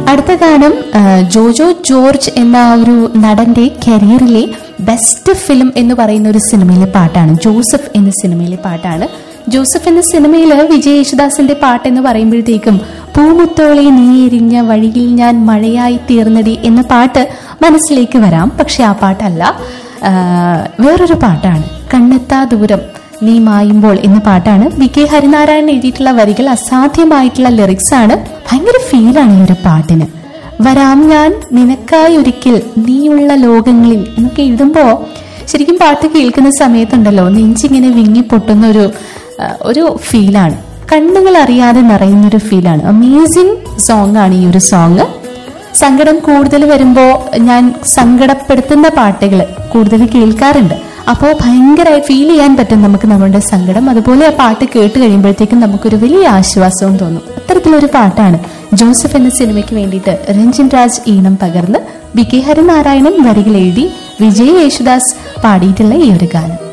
അടുത്ത ഗാനം ആ, ജോജോ ജോർജ് എന്ന ആ ഒരു നടന്റെ കരിയറിലെ ബെസ്റ്റ് ഫിലിം എന്ന് പറയുന്ന ഒരു സിനിമയിലെ പാട്ടാണ് ജോസഫ് എന്ന സിനിമയിലെ പാട്ടാണ് ജോസഫ് എന്ന സിനിമയിൽ വിജയ് യേശുദാസിന്റെ പാട്ട് എന്ന് പറയുമ്പോഴത്തേക്കും പൂമുത്തോളെ നീ എരിഞ്ഞ വഴിയിൽ ഞാൻ മഴയായി തീർന്നടി എന്ന പാട്ട് മനസ്സിലേക്ക് വരാം പക്ഷെ ആ പാട്ടല്ല ആ, വേറൊരു പാട്ടാണ് കണ്ണെത്താ ദൂരം നീ മായുമ്പോൾ എന്ന പാട്ടാണ് വി കെ ഹരിനാരായണൻ എഴുതിയിട്ടുള്ള വരികൾ അസാധ്യമായിട്ടുള്ള ലിറിക്സ് ആണ് ഭയങ്കര ഫീലാണ് ഈ ഒരു പാട്ടിന് വരാം ഞാൻ നിനക്കായി ഒരിക്കൽ നീയുള്ള ലോകങ്ങളിൽ എന്നൊക്കെ എഴുതുമ്പോ ശരിക്കും പാട്ട് കേൾക്കുന്ന സമയത്തുണ്ടല്ലോ നെഞ്ചിങ്ങനെ വിങ്ങി പൊട്ടുന്ന ഒരു ആ, ഒരു ഫീലാണ് കണ്ണുകൾ അറിയാതെ നിറയുന്ന ഒരു ഫീലാണ് അമേസിങ് സോങ് ആണ് ഈ ഒരു സോങ് സങ്കടം കൂടുതൽ വരുമ്പോൾ ഞാൻ സങ്കടപ്പെടുത്തുന്ന പാട്ടുകൾ കൂടുതൽ കേൾക്കാറുണ്ട് അപ്പോൾ ഭയങ്കരമായി ഫീൽ ചെയ്യാൻ പറ്റും നമുക്ക് നമ്മുടെ സങ്കടം അതുപോലെ ആ പാട്ട് കേട്ട് കഴിയുമ്പോഴത്തേക്കും നമുക്കൊരു വലിയ ആശ്വാസവും തോന്നും അത്തരത്തിലൊരു പാട്ടാണ് ജോസഫ് എന്ന സിനിമയ്ക്ക് വേണ്ടിയിട്ട് രഞ്ജിൻ രാജ് ഈണം പകർന്ന് ബി കെ ഹരിനാരായണൻ വരികൾ എഴുതി വിജയ് യേശുദാസ് പാടിയിട്ടുള്ള ഈ ഒരു ഗാനം